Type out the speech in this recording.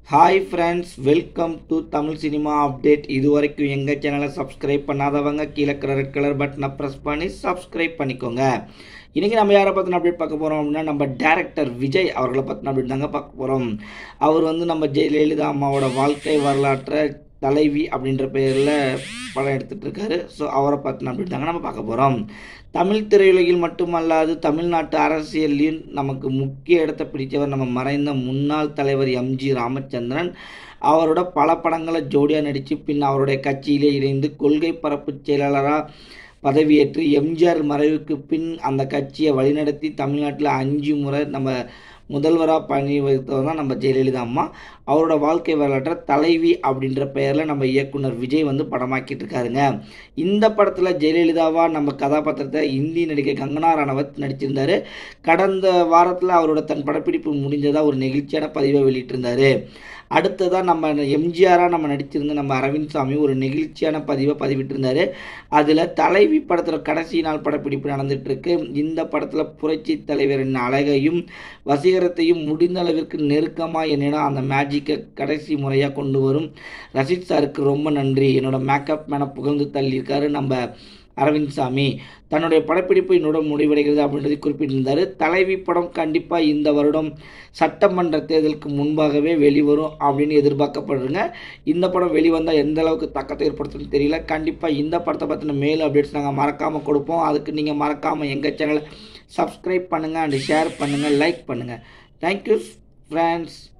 hi friends welcome to Tamil cinema update இது வரைக்கும் எங்கள் சேனலை சப்ஸ்கிரைப் பண்ணாதவங்க கீழே இருக்கிற ரெட் கலர் பட்டனை ப்ரெஸ் பண்ணி சப்ஸ்கிரைப் பண்ணிக்கோங்க இன்றைக்கி நம்ம யாரை பற்றின அப்டேட் பார்க்க போகிறோம் அப்படின்னா நம்ம டேரக்டர் விஜய் அவர்களை பற்றின அப்டேட் தாங்க பார்க்க போகிறோம் அவர் வந்து நம்ம ஜெயலலிதா அம்மாவோட வாழ்க்கை வரலாற்றை தலைவி அப்படின்ற பேரில் படம் எடுத்துகிட்டு இருக்காரு ஸோ அவரை பற்றின அப்டேட் தாங்க நம்ம பார்க்க போகிறோம் தமிழ் திரையுலகில் மட்டுமல்லாது தமிழ்நாட்டு அரசியல்லையும் நமக்கு முக்கிய இடத்தை பிடித்தவர் நம்ம மறைந்த முன்னாள் தலைவர் எம்ஜி ராமச்சந்திரன் அவரோட பல படங்களை ஜோடியாக நடித்து பின் அவருடைய கட்சியிலே இணைந்து கொள்கை பரப்பு செயலாளராக பதவியேற்று எம்ஜிஆர் மறைவுக்கு பின் அந்த கட்சியை வழிநடத்தி தமிழ்நாட்டில் அஞ்சு முறை நம்ம முதல்வராக பணி வகித்தவர் தான் நம்ம ஜெயலலிதா அம்மா அவரோட வாழ்க்கை வரலாற்றை தலைவி அப்படின்ற பெயரில் நம்ம இயக்குனர் விஜய் வந்து படமாக்கிட்டு இருக்காருங்க இந்த படத்தில் ஜெயலலிதாவாக நம்ம கதாபாத்திரத்தை இந்தி நடிகை கங்கனா ரணவத் நடிச்சிருந்தாரு கடந்த வாரத்தில் அவரோட தன் படப்பிடிப்பு முடிஞ்சதாக ஒரு நெகிழ்ச்சியான பதிவை வெளியிட்டிருந்தாரு அடுத்ததாக நம்ம எம்ஜிஆராக நம்ம நடிச்சிருந்த நம்ம அரவிந்த் சாமி ஒரு நெகிழ்ச்சியான பதிவை பதிவிட்டிருந்தாரு அதில் தலைவி படத்தில் கடைசி நாள் படப்பிடிப்பு நடந்துகிட்ருக்கு இந்த படத்தில் புரட்சி தலைவரின் அழகையும் வசீகரத்தையும் முடிந்த அளவிற்கு நெருக்கமாக என்னிடம் அந்த மேஜிக்கை கடைசி முறையாக கொண்டு வரும் ரஷித் சாருக்கு ரொம்ப நன்றி என்னோட மேக்கப் மேனை புகழ்ந்து தள்ளியிருக்காரு நம்ம அரவிந்த் சாமி தன்னுடைய படப்பிடிப்பு என்னோட முடிவடைகிறது அப்படின்றதை குறிப்பிட்டிருந்தார் தலைவி படம் கண்டிப்பாக இந்த வருடம் சட்டமன்ற தேர்தலுக்கு முன்பாகவே வெளிவரும் அப்படின்னு எதிர்பார்க்கப்படுறங்க இந்த படம் வெளிவந்தால் எந்த அளவுக்கு தாக்கத்தை ஏற்படுத்தும்னு தெரியல கண்டிப்பாக இந்த படத்தை பற்றின மேல் அப்டேட்ஸ் நாங்கள் மறக்காமல் கொடுப்போம் அதுக்கு நீங்கள் மறக்காமல் எங்கள் சேனலை சப்ஸ்கிரைப் பண்ணுங்கள் அண்ட் ஷேர் பண்ணுங்கள் லைக் பண்ணுங்கள் தேங்க்யூ ஃப்ரெண்ட்ஸ்